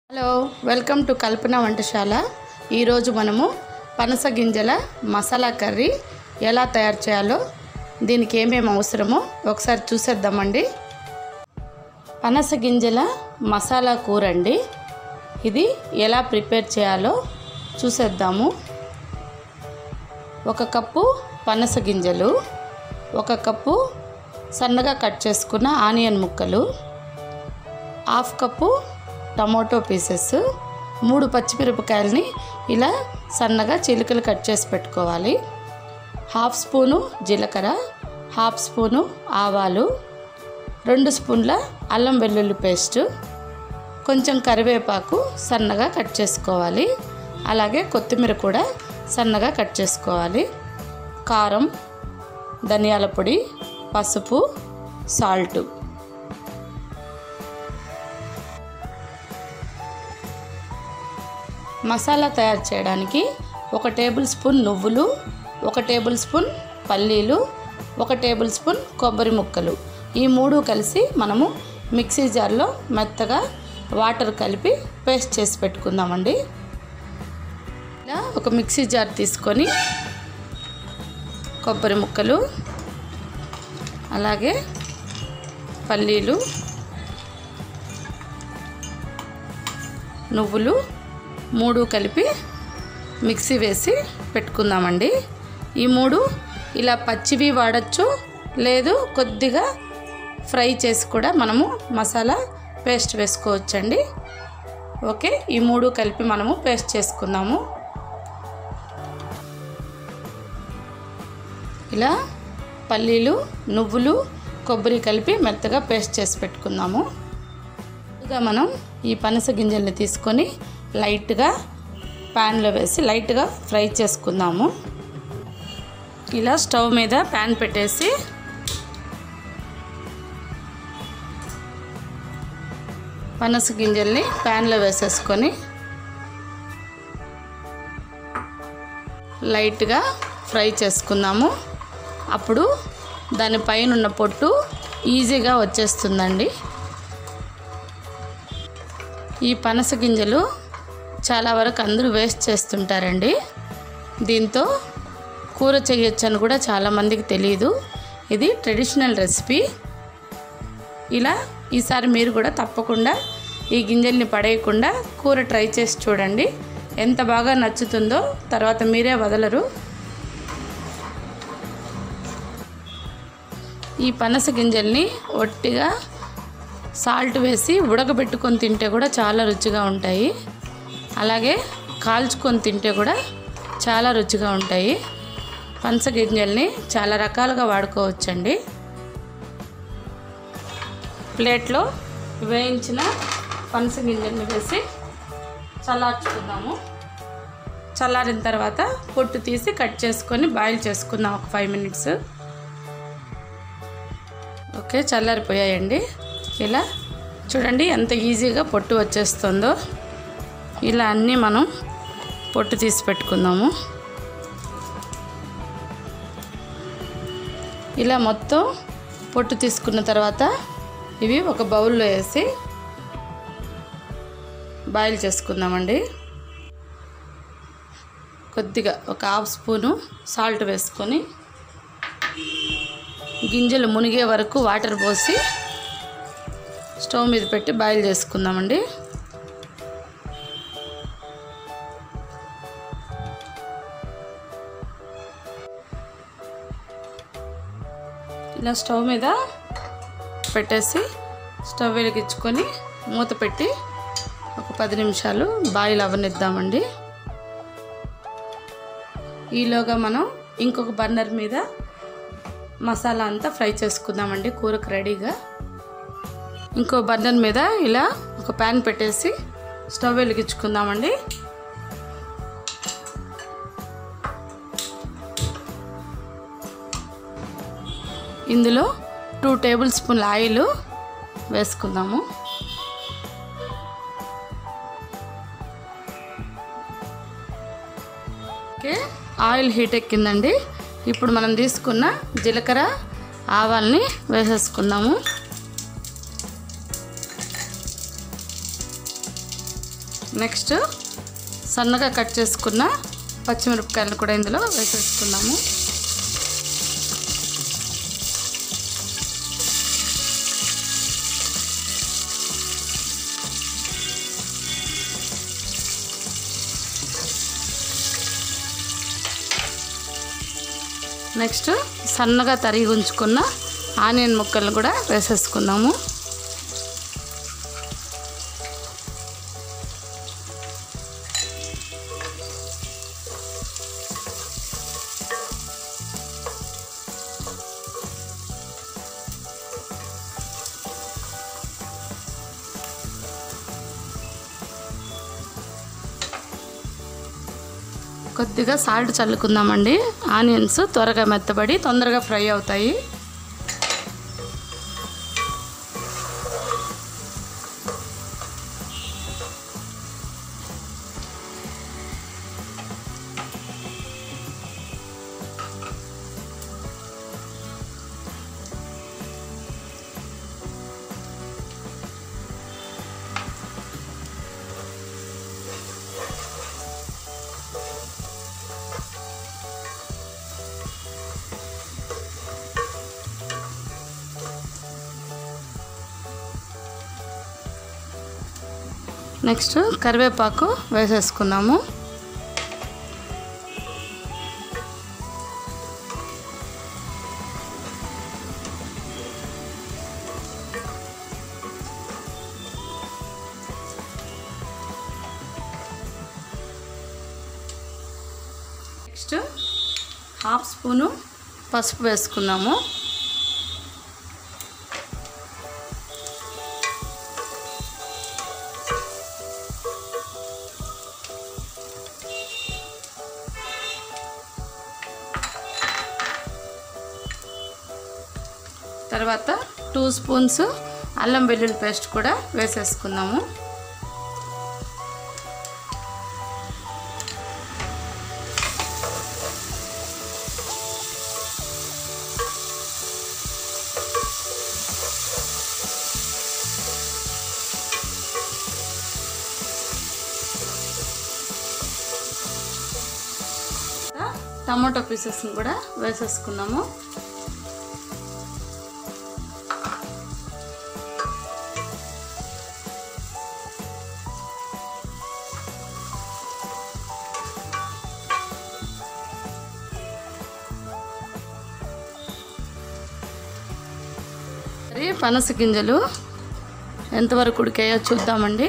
hello welcome to Kalpana Vantashala ఈరోజు మనము పనస గింజల మసాలా కర్రీ ఎలా తయారు చేయాలో దీనికి ఏమేమి అవసరమో ఒకసారి చూసేద్దామండి పనస గింజల మసాలా కూర అండి ఇది ఎలా ప్రిపేర్ చేయాలో చూసేద్దాము ఒక కప్పు పనస గింజలు ఒక కప్పు సన్నగా కట్ చేసుకున్న ఆనియన్ ముక్కలు హాఫ్ కప్పు టమాటో పీసెస్ మూడు పచ్చిమిరపకాయలని ఇలా సన్నగా చిలుకలు కట్ చేసి పెట్టుకోవాలి హాఫ్ స్పూను జీలకర్ర హాఫ్ స్పూను ఆవాలు రెండు స్పూన్ల అల్లం వెల్లుల్లి పేస్ట్ కొంచెం కరివేపాకు సన్నగా కట్ చేసుకోవాలి అలాగే కొత్తిమీర కూడా సన్నగా కట్ చేసుకోవాలి కారం ధనియాల పొడి పసుపు సాల్ట్ మసాలా తయారు చేయడానికి ఒక టేబుల్ స్పూన్ నువ్వులు ఒక టేబుల్ స్పూన్ పల్లీలు ఒక టేబుల్ స్పూన్ కొబ్బరి ముక్కలు ఈ మూడు కలిసి మనము మిక్సీ జార్లో మెత్తగా వాటర్ కలిపి పేస్ట్ చేసి పెట్టుకుందామండి ఇలా ఒక మిక్సీ జార్ తీసుకొని కొబ్బరి ముక్కలు అలాగే పల్లీలు నువ్వులు మూడు కలిపి మిక్సీ వేసి పెట్టుకుందామండి ఈ మూడు ఇలా పచ్చివి వాడచ్చు లేదు కొద్దిగా ఫ్రై చేసి కూడా మనము మసాలా పేస్ట్ వేసుకోవచ్చండి ఓకే ఈ మూడు కలిపి మనము పేస్ట్ చేసుకుందాము ఇలా పల్లీలు నువ్వులు కొబ్బరి కలిపి మెత్తగా పేస్ట్ చేసి పెట్టుకుందాము ముందుగా మనం ఈ పనస గింజల్ని తీసుకొని లైట్గా ప్యాన్లో వేసి లైట్గా ఫ్రై చేసుకుందాము ఇలా స్టవ్ మీద ప్యాన్ పెట్టేసి పనస గింజల్ని ప్యాన్లో వేసేసుకొని లైట్గా ఫ్రై చేసుకుందాము అప్పుడు దానిపైన ఉన్న పొట్టు ఈజీగా వచ్చేస్తుందండి ఈ పనస గింజలు చాలా వరకు అందరూ వేస్ట్ చేస్తుంటారండి దీంతో కూర చేయొచ్చని కూడా చాలామందికి తెలియదు ఇది ట్రెడిషనల్ రెసిపీ ఇలా ఈసారి మీరు కూడా తప్పకుండా ఈ గింజల్ని పడేయకుండా కూర ట్రై చేసి చూడండి ఎంత బాగా నచ్చుతుందో తర్వాత మీరే వదలరు ఈ పనస గింజల్ని ఒట్టిగా సాల్ట్ వేసి ఉడకబెట్టుకొని తింటే కూడా చాలా రుచిగా ఉంటాయి అలాగే కాల్చుకొని తింటే కూడా చాలా రుచిగా ఉంటాయి పనస గింజల్ని చాలా రకాలుగా వాడుకోవచ్చండి ప్లేట్లో వేయించిన పనస గింజల్ని వేసి చల్లార్చుకుందాము చల్లారిన తర్వాత పొట్టు తీసి కట్ చేసుకొని బాయిల్ చేసుకుందాం ఒక ఫైవ్ మినిట్స్ ఓకే చల్లారిపోయాయండి ఇలా చూడండి ఎంత ఈజీగా పొట్టు వచ్చేస్తుందో ఇలా అన్నీ మనం పొట్టు తీసి పెట్టుకుందాము ఇలా మొత్తం పొట్టు తీసుకున్న తర్వాత ఇవి ఒక బౌల్లో వేసి బాయిల్ చేసుకుందామండి కొద్దిగా ఒక హాఫ్ స్పూను సాల్ట్ వేసుకొని గింజలు మునిగే వరకు వాటర్ పోసి స్టవ్ మీద పెట్టి బాయిల్ చేసుకుందామండి ఇలా స్టవ్ మీద పెట్టేసి స్టవ్ వెలిగించుకొని మూత పెట్టి ఒక పది నిమిషాలు బాయిల్ అవ్వనిద్దామండి ఈలోగా మనం ఇంకొక బర్నర్ మీద మసాలా అంతా ఫ్రై చేసుకుందామండి కూరకు రెడీగా ఇంకో బర్నర్ మీద ఇలా ఒక ప్యాన్ పెట్టేసి స్టవ్ వెలిగించుకుందామండి ఇందులో టూ టేబుల్ స్పూన్ల ఆయిల్ వేసుకుందాము ఓకే ఆయిల్ హీట్ ఎక్కిందండి ఇప్పుడు మనం తీసుకున్న జీలకర్ర ఆవాల్ని వేసేసుకుందాము నెక్స్ట్ సన్నగా కట్ చేసుకున్న పచ్చిమిరపకాయలు కూడా ఇందులో వేసేసుకున్నాము నెక్స్ట్ సన్నగా తరిగి ఉంచుకున్న ఆనియన్ ముక్కలను కూడా వేసేసుకుందాము కొద్దిగా సాల్ట్ చల్లుకుందామండి ఆనియన్స్ త్వరగా మెత్తబడి తొందరగా ఫ్రై అవుతాయి నెక్స్ట్ కరివేపాకు వేసేసుకుందాము నెక్స్ట్ హాఫ్ స్పూను పసుపు వేసుకుందాము తర్వాత టూ స్పూన్స్ అల్లం వెల్లుల్లి పేస్ట్ కూడా వేసేసుకుందాము టమాటో పీసెస్ని కూడా వేసేసుకున్నాము మరి పనస గింజలు ఎంతవరకు ఉడికాయో చూద్దామండి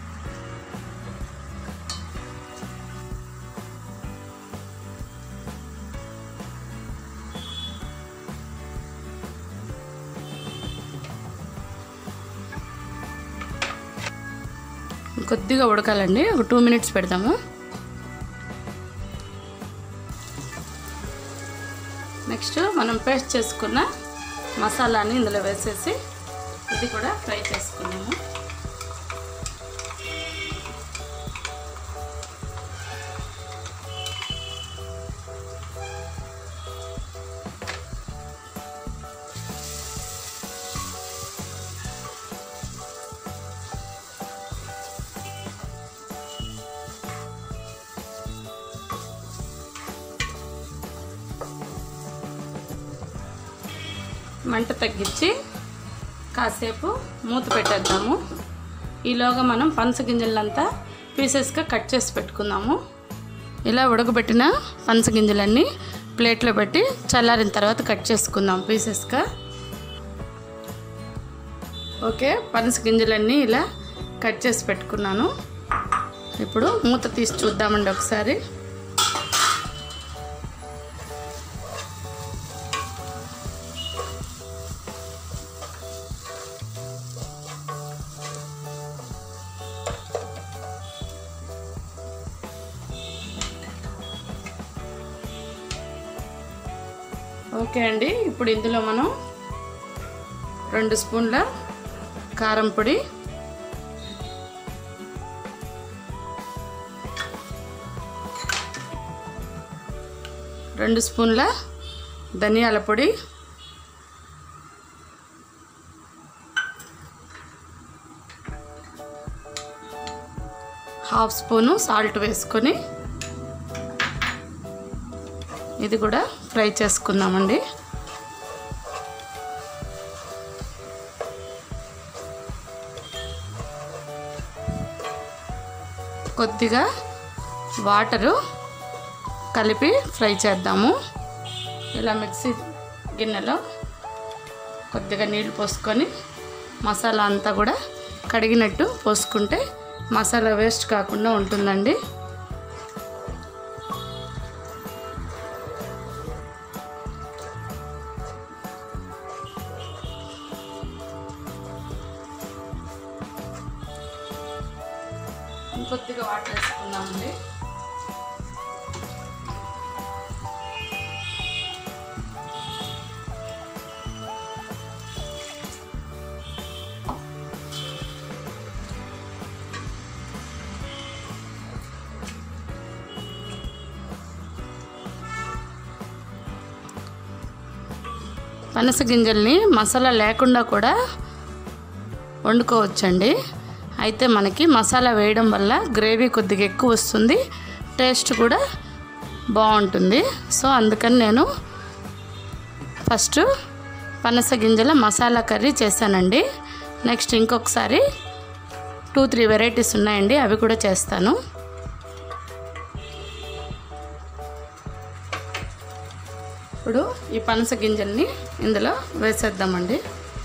కొద్దిగా ఉడకాలండి ఒక టూ మినిట్స్ పెడదాము నెక్స్ట్ మనం పేస్ట్ చేసుకున్న మసాలాని ఇందులో వేసేసి ఇది కూడా ఫ్రై చేసుకున్నాము మంట తగ్గించి కాసేపు మూత పెట్టేద్దాము ఈలోగా మనం పనస గింజలంతా పీసెస్గా కట్ చేసి పెట్టుకుందాము ఇలా ఉడకబెట్టిన పనస గింజలన్నీ ప్లేట్లో పెట్టి చల్లారిన తర్వాత కట్ చేసుకుందాం పీసెస్గా ఓకే పనస గింజలన్నీ ఇలా కట్ చేసి పెట్టుకున్నాను ఇప్పుడు మూత తీసి చూద్దామండి ఒకసారి ఓకే అండి ఇప్పుడు ఇందులో మనం రెండు స్పూన్ల కారం పొడి రెండు స్పూన్ల ధనియాల పొడి హాఫ్ స్పూను సాల్ట్ వేసుకొని ఇది కూడా ఫ్రై చేసుకుందామండి కొద్దిగా వాటరు కలిపి ఫ్రై చేద్దాము ఇలా మిక్సీ గిన్నెలో కొద్దిగా నీళ్ళు పోసుకొని మసాలా అంతా కూడా కడిగినట్టు పోసుకుంటే మసాలా వేస్ట్ కాకుండా ఉంటుందండి ఇంకొద్దిగా వాటర్ వేసుకుందామండి పనస గింజల్ని మసాలా లేకుండా కూడా వండుకోవచ్చండి అయితే మనకి మసాలా వేయడం వల్ల గ్రేవీ కొద్దిగా ఎక్కువ వస్తుంది టేస్ట్ కూడా బాగుంటుంది సో అందుకని నేను ఫస్ట్ పనస గింజల మసాలా కర్రీ చేశానండి నెక్స్ట్ ఇంకొకసారి టూ త్రీ వెరైటీస్ ఉన్నాయండి అవి కూడా చేస్తాను ఇప్పుడు ఈ పనస గింజల్ని ఇందులో వేసేద్దామండి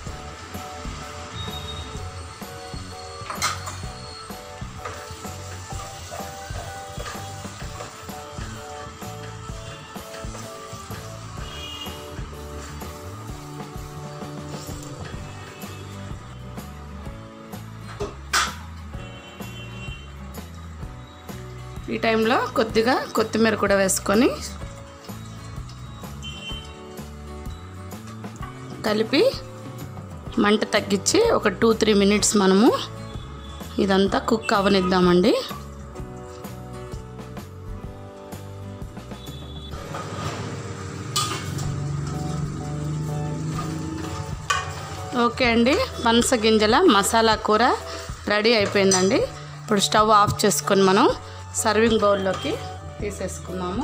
ఈ టైంలో కొద్దిగా కొత్తిమీర కూడా వేసుకొని కలిపి మంట తగ్గించి ఒక టూ త్రీ మినిట్స్ మనము ఇదంతా కుక్ అవనిద్దామండి ఓకే అండి పనస గింజల మసాలా కూర రెడీ అయిపోయిందండి ఇప్పుడు స్టవ్ ఆఫ్ చేసుకొని మనం సర్వింగ్ బౌల్లోకి తీసేసుకున్నాము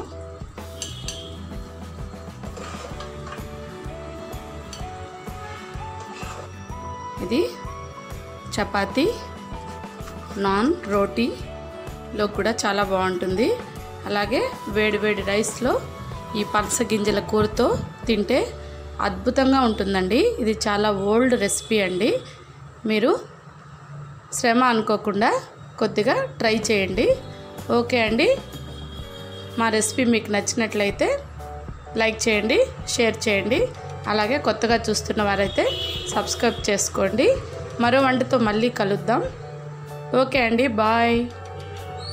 ఇది చపాతి నాన్ రోటీలో కూడా చాలా బాగుంటుంది అలాగే వేడి వేడి రైస్లో ఈ పనస గింజల కూరతో తింటే అద్భుతంగా ఉంటుందండి ఇది చాలా ఓల్డ్ రెసిపీ అండి మీరు శ్రమ అనుకోకుండా కొద్దిగా ట్రై చేయండి ఓకే అండి మా రెసిపీ మీకు నచ్చినట్లయితే లైక్ చేయండి షేర్ చేయండి అలాగే కొత్తగా చూస్తున్న వారైతే సబ్స్క్రైబ్ చేసుకోండి మరో వంటతో మళ్ళీ కలుద్దాం ఓకే అండి బాయ్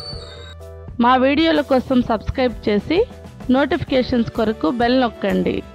మా వీడియోల కోసం సబ్స్క్రైబ్ చేసి నోటిఫికేషన్స్ కొరకు బెల్ నొక్కండి